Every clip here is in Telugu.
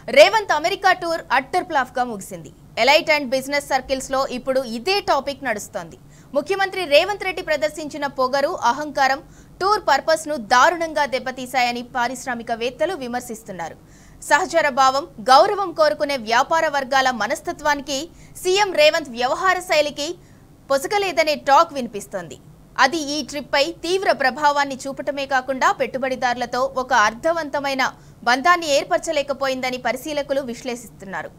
Revanth America tour utter flop గా ముగిసింది ఎలైట్ అండ్ బిజినెస్ సర్కిల్స్ లో ఇప్పుడు ఇదే టాపిక్ నడుస్తోంది ముఖ్యమంత్రి రేవంత్ రెడ్డి ప్రదర్శించిన పొగరు అహంకారం టూర్ పర్పస్ ను దారుణంగా దెబ్బతీశాయని పారిశ్రామికవేత్తలు విమర్శిస్తున్నారు సహచర భావం గౌరవం కోరుకునే వ్యాపార వర్గాల మనస్తత్వానికి సీఎం రేవంత్ వ్యవహార శైలికి పొసగలేదనే టాక్ వినిపిస్తోంది అది ఈ ట్రిప్పై తీవ్ర ప్రభావాన్ని చూపటమే కాకుండా పెట్టుబడిదారులతో ఒక అర్థవంతమైన బంధాన్ని ఏర్పరచలేకపోయిందని పరిశీలకులు విశ్లేషిస్తున్నారు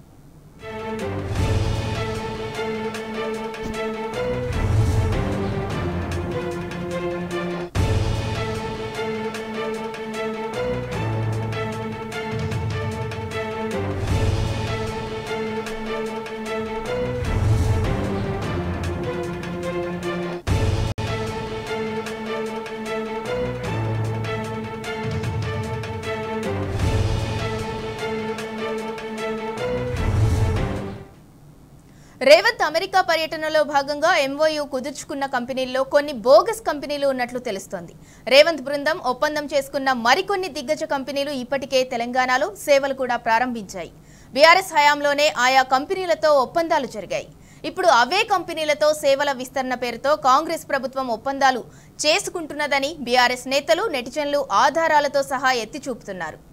రేవంత్ అమెరికా పర్యటనలో భాగంగా ఎంఓయూ కుదుర్చుకున్న కంపెనీల్లో కొన్ని బోగస్ కంపెనీలు ఉన్నట్లు తెలుస్తోంది రేవంత్ బృందం ఒప్పందం చేసుకున్న మరికొన్ని దిగ్గజ కంపెనీలు ఇప్పటికే తెలంగాణలో సేవలు కూడా ప్రారంభించాయి బీఆర్ఎస్ హయాంలోనే ఆయా కంపెనీలతో ఒప్పందాలు జరిగాయి ఇప్పుడు అవే కంపెనీలతో సేవల విస్తరణ పేరుతో కాంగ్రెస్ ప్రభుత్వం ఒప్పందాలు చేసుకుంటున్నదని బీఆర్ఎస్ నేతలు నెటిజన్లు ఆధారాలతో సహా ఎత్తి చూపుతున్నారు